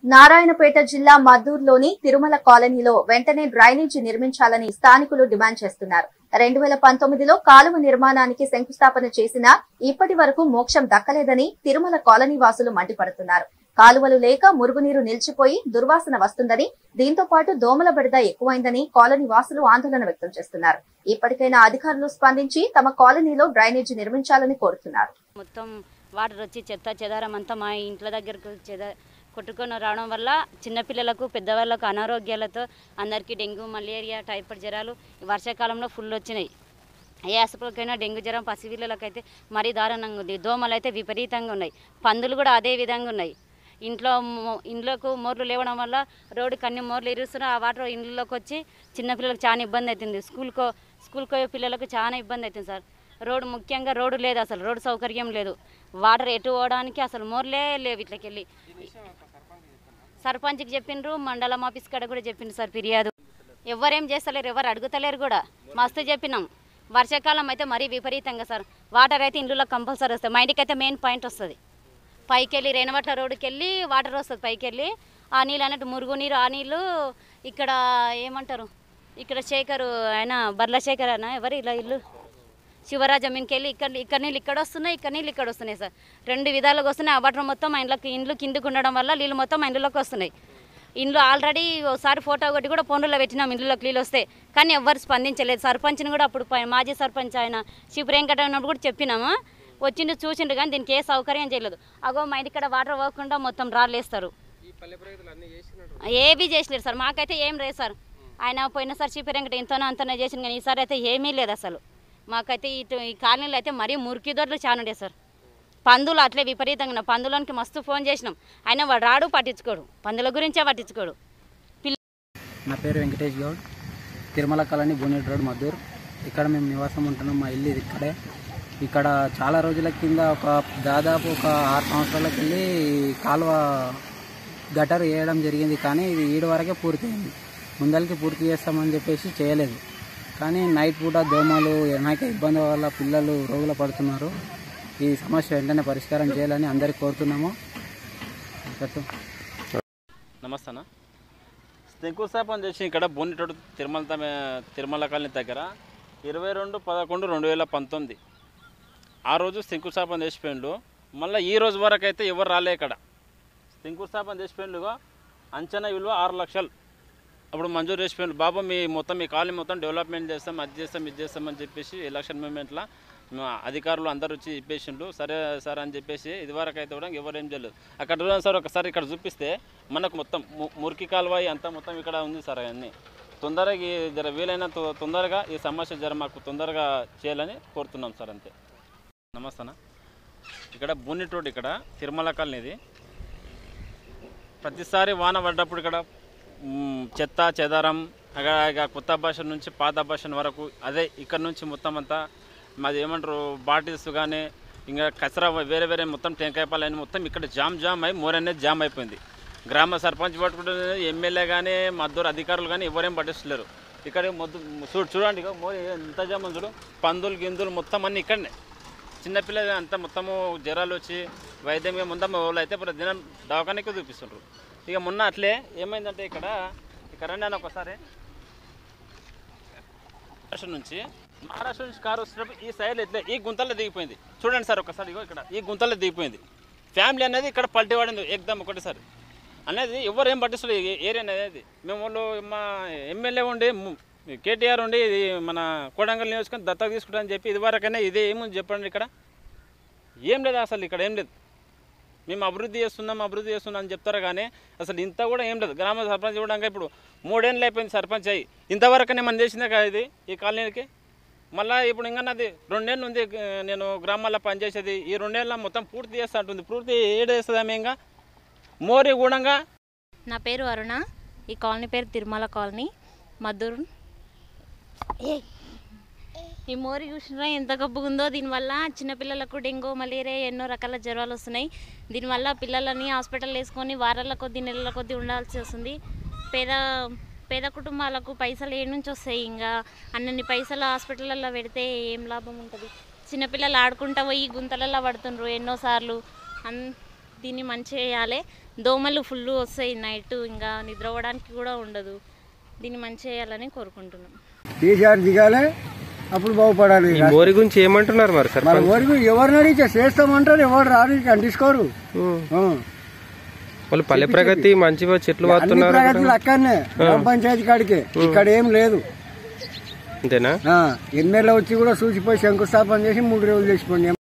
నారాయణపేట జిల్లా మద్దూరులోని తిరుమల కాలనీలో వెంటనే డ్రైనేజీ నిర్మించాలని స్థానికులు డిమాండ్ చేస్తున్నారు రెండు వేల పంతొమ్మిదిలో కాలువ నిర్మాణానికి శంకుస్థాపన చేసినా ఇప్పటి వరకు మోక్షం దక్కలేదని తిరుమల కాలనీ వాసులు మండిపడుతున్నారు కాలువలు లేక మురుగునీరు నిలిచిపోయి దుర్వాసన వస్తుందని దీంతో పాటు దోమల బెడద ఎక్కువైందని కాలనీ వాసులు ఆందోళన వ్యక్తం చేస్తున్నారు ఇప్పటికైనా అధికారులు స్పందించి తమ కాలనీలో డ్రైనేజీ నిర్మించాలని కోరుతున్నారు మొత్తం వాటర్ వచ్చి చెత్త చెదారం అంతా మా ఇంట్ల దగ్గరకు చెద కొట్టుకొని రావడం వల్ల చిన్నపిల్లలకు పెద్దవాళ్ళకు అనారోగ్యాలతో అందరికీ డెంగ్యూ మలేరియా టైఫాయిడ్ జ్వరాలు ఈ వర్షాకాలంలో ఫుల్ వచ్చినాయి ఏ హాస్పిటల్కైనా డెంగ్యూ జ్వరం పసిపిల్లలకైతే మరీ దారుణంగా ఉంది దోమలు అయితే విపరీతంగా ఉన్నాయి పందులు కూడా అదే విధంగా ఉన్నాయి ఇంట్లో మో- ఇండ్లకు మోర్లు లేవడం వల్ల రోడ్డుకి అన్ని మోర్లు ఇరుస్తున్నారు ఆ వాటర్ ఇండ్లలోకి వచ్చి చిన్నపిల్లలకు చాలా ఇబ్బంది అవుతుంది స్కూల్కో స్కూల్కి పోయే పిల్లలకు చాలా ఇబ్బంది అవుతుంది సార్ రోడ్డు ముఖ్యంగా రోడ్డు లేదు అసలు రోడ్డు సౌకర్యం లేదు వాటర్ ఎటు పోవడానికి అసలు మోర్లే లేవు ఇట్లకెళ్ళి సర్పంచ్కి చెప్పిండ్రు మండలం ఆఫీస్ కాడ కూడా చెప్పిండ్రు సార్ ఫిర్యాదు ఎవరేం చేస్తలేరు ఎవరు అడుగుతలేరు కూడా మస్తు చెప్పినాం వర్షాకాలం అయితే మరీ విపరీతంగా సార్ వాటర్ అయితే ఇండ్లలో కంపల్సరీ వస్తాయి మా ఇంటికి అయితే మెయిన్ పాయింట్ వస్తుంది పైకి వెళ్ళి రేణవట్ల రోడ్డుకి వెళ్ళి వాటర్ వస్తుంది పైకి వెళ్ళి ఆ నీళ్ళు అన్నట్టు మురుగు నీరు ఆ నీళ్ళు ఇక్కడ ఏమంటారు ఇక్కడ శేఖరు ఆయన బర్ల శేఖర్ ఆయన ఎవరు ఇలా ఇల్లు శివరాజ మీదకి వెళ్ళి ఇక్కడ ఇక్కడ నీళ్ళు ఇక్కడ వస్తున్నాయి ఇక్కడ నీళ్ళు ఇక్కడ వస్తున్నాయి సార్ రెండు విధాలుగా వస్తున్నాయి ఆ వాటర్ మొత్తం మా ఇంట్లోకి ఇండ్లు కిందకు ఉండడం వల్ల నీళ్ళు మొత్తం మా ఇండ్లోకి వస్తున్నాయి ఇండ్లు ఆల్రెడీ ఒకసారి ఫోటో ఒకటి కూడా ఫోన్లో పెట్టినాం ఇండ్లోకి నీళ్ళు వస్తే కానీ ఎవ్వరు స్పందించలేదు సర్పంచ్ని కూడా అప్పుడు పై- మాజీ సర్పంచ్ ఆయన శివప్రియంకట ఉన్నప్పుడు కూడా చెప్పినాము వచ్చిండు చూసిండు కానీ దీనికి ఏ సౌకర్యం చేయలేదు అగో మా ఇంటి ఇక్కడ వాటర్ పోకుండా మొత్తం రాళ్ళేస్తారు ఏవి చేసలేరు సార్ మాకైతే ఏం లేదు సార్ ఆయన పోయినసారి చీపిరంగట ఎంతనో అంతనో చేసింది కానీ ఈసారి అయితే ఏమీ లేదు అసలు మాకైతే ఇటు ఈ కాలనీలో అయితే మరీ మురికి దొడ్లు చాలా ఉండే సార్ పందులు అట్లే విపరీతంగా ఉన్నాయి. పందులోనికి మస్తు ఫోన్ చేసినాం ఆయన వాడు రాడు పట్టించుకోడు పందుల గురించే పట్టించుకోడు నా పేరు వెంకటేష్ గౌడ్ తిరుమల కాలనీ బోనేట్ రోడ్ మద్దూర్ ఇక్కడ మేము నివాసం ఉంటున్నాం మా ఇల్లు ఇది ఇక్కడే ఇక్కడ చాలా రోజుల కింద ఒక దాదాపు ఒక ఆరు సంవత్సరాలకి వెళ్ళి కాలువ గటర్ వేయడం జరిగింది కానీ ఇది ఈడు వరకే పూర్తయింది ముందరికి పూర్తి చేస్తామని చెప్పేసి చేయలేదు కానీ నైట్ పూట దోమలు అనేక ఇబ్బంది వల్ల పిల్లలు రోగులు పడుతున్నారు ఈ సమస్య వెంటనే పరిష్కారం చేయాలని అందరికీ కోరుతున్నాము చెప్పు నమస్తే అన్న శంకుస్థాపన చేసి ఇక్కడ బోనిటోడు తిరుమల తమ- తిరుమల కాలనీ దగ్గర ఇరవై రెండు పదకొండు రెండు వేల పంతొమ్మిది ఆ రోజు శంకుస్థాపన చేసిపోయిండు మళ్ళీ ఈ రోజు వరకు అయితే ఎవరు రాలే ఇక్కడ శంకుస్థాపన చేసిపోయిండుగా అంచనా విలువ ఆరు లక్షలు అప్పుడు మంజూరు చేసిపోయిండు బాబు మీ మొత్తం మీ కాలనీ మొత్తం డెవలప్మెంట్ చేస్తాం అది చేస్తాం ఇది చేస్తామని చెప్పేసి ఎలక్షన్ మూమెంట్లో మా అధికారులు అందరూ వచ్చి చెప్పేసిండు సరే సార్ అని చెప్పేసి ఇదివరకు అయితే కూడా ఎవరేం చేయలేదు అక్కడ చూడండి సార్ ఒకసారి ఇక్కడ చూపిస్తే మనకు మొత్తం ము- మురికి కాలువాయి అంతా మొత్తం ఇక్కడ ఉంది సార్ అవన్నీ తొందరగా ఈ జర వీలైన తొ- తొందరగా ఈ సమస్య జర మాకు తొందరగా చేయాలని కోరుతున్నాం సార్ అంతే నమస్తే అన్న. ఇక్కడ బూనిట్ రోడ్ ఇక్కడ తిరుమల కాలనీది ప్రతిసారి వాన పడ్డప్పుడు ఇక్కడ మ్, చెత్త చెదారం అక్కడ ఇక కొత్త భాష నుంచి పాత భాష వరకు అదే ఇక్కడ నుంచి మొత్తం అంతా మాది ఏమంటారు బాటిల్స్ కానీ ఇంకా కచరా వేరే వేరే మొత్తం టెంకాయ పాలని మొత్తం ఇక్కడ జామ్ జామ్ అయి మోర్ అనేది జామ్ అయిపోయింది గ్రామ సర్పంచ్ పట్టుకుంటే ఎమ్మెల్యే కానీ మద్దూరు అధికారులు కానీ ఎవరేం పట్టిస్తలేరు ఇక్కడ మొద్దు చూడు చూడండి ఇక మోర్ ఎంత జామ్ ఉంది చూడు పందులు గిందులు మొత్తం అన్నీ ఇక్కడనే చిన్నపిల్లలు అంతా మొత్తము జ్వరాలు వచ్చి వైద్యంగా ముందమ్మ వాళ్ళు అయితే ఇప్పుడు దినం దవాఖానకి చూపిస్తుండ్రు ఇక మొన్న అట్లే ఏమైందంటే ఇక్కడ ఇక్కడ రండి అని ఒకసారి మహారాష్ట్ర నుంచి మహారాష్ట్ర నుంచి కారు వచ్చినప్పుడు ఈ సైడ్ ఇట్లే ఈ గుంతల్లో దిగిపోయింది చూడండి సార్ ఒకసారి ఇగో ఇక్కడ ఈ గుంతల్లో దిగిపోయింది ఫ్యామిలీ అనేది ఇక్కడ పల్టీ పడింది ఎగ్దాం ఒకటిసారి అనేది ఎవరు ఏం పట్టిస్తారు ఈ ఏరియా అనేది మేము వాళ్ళు మా ఎమ్మెల్యే ఉండి ము- కేటీఆర్ ఉండి ఇది మన కోడంగల్ నియోజకవర్గం దత్తత తీసుకుంటారని చెప్పి ఇదివరకైనా ఇదే ఏముంది చెప్పండి ఇక్కడ ఏం లేదు అసలు ఇక్కడ ఏం లేదు మేము అభివృద్ధి చేస్తున్నాం అభివృద్ధి చేస్తున్నాం అని చెప్తారు కానీ అసలు ఇంత కూడా ఏం లేదు గ్రామ సర్పంచ్ ఇవ్వడానికి ఇప్పుడు మూడేళ్ళు అయిపోయింది సర్పంచ్ అయ్యి ఇంతవరకునే మనం చేసిందే కదా ఇది ఈ కాలనీకి మళ్ళీ ఇప్పుడు ఇంకా నాది రెండేళ్ళు ఉంది ఆ, నేను గ్రామాల్లో పనిచేసేది ఈ రెండేళ్ళ మొత్తం పూర్తి చేస్తా ఉంటుంది పూర్తి ఏడేస్తుంది ఆమె ఇంకా మోరి గూడంగా నా పేరు అరుణ ఈ కాలనీ పేరు తిరుమల కాలనీ మద్దూరు ఈ మోరి చూసినా ఎంత గబ్బుగుందో దీనివల్ల చిన్నపిల్లలకు డెంగ్యూ మలేరియా ఎన్నో రకాల జ్వరాలు వస్తున్నాయి దీనివల్ల పిల్లలని హాస్పిటల్ వేసుకొని వారాల కొద్ది నెలల కొద్ది ఉండాల్సి వస్తుంది పేద పేద కుటుంబాలకు పైసలు ఏ నుంచి వస్తాయి ఇంకా అన్నన్ని పైసలు హాస్పిటల్లో పెడితే ఏం లాభం ఉంటుంది చిన్నపిల్లలు ఆడుకుంటా పోయి గుంతలలో పడుతుండ్రు ఎన్నోసార్లు అన్ దీన్ని మంచి చేయాలి దోమలు ఫుల్ వస్తాయి నైట్ ఇంకా నిద్రపోవడానికి కూడా ఉండదు దీన్ని మంచి చేయాలని కోరుకుంటున్నాం కేసీఆర్ దిగాలి అప్పుడు బాగుపడాలి ఈ మోరి గురించి ఏమంటున్నారు మరి సార్ మన ఊరికి ఎవరిని అడిగితే చేస్తామంటారు ఎవరు రారు ఇక అంటించుకోరు ఆ. వాళ్ళు పల్లె ప్రగతి మంచిగా చెట్లు అన్ని వాడుతున్నారు ప్రగతులు అక్కడనే గ్రామ పంచాయతీ కాడికి ఇక్కడ ఏం లేదు అంతేనా ఎమ్మెల్యే వచ్చి కూడా చూసిపోయి శంకుస్థాపన చేసి మూడు రోజులు చేసిపోండి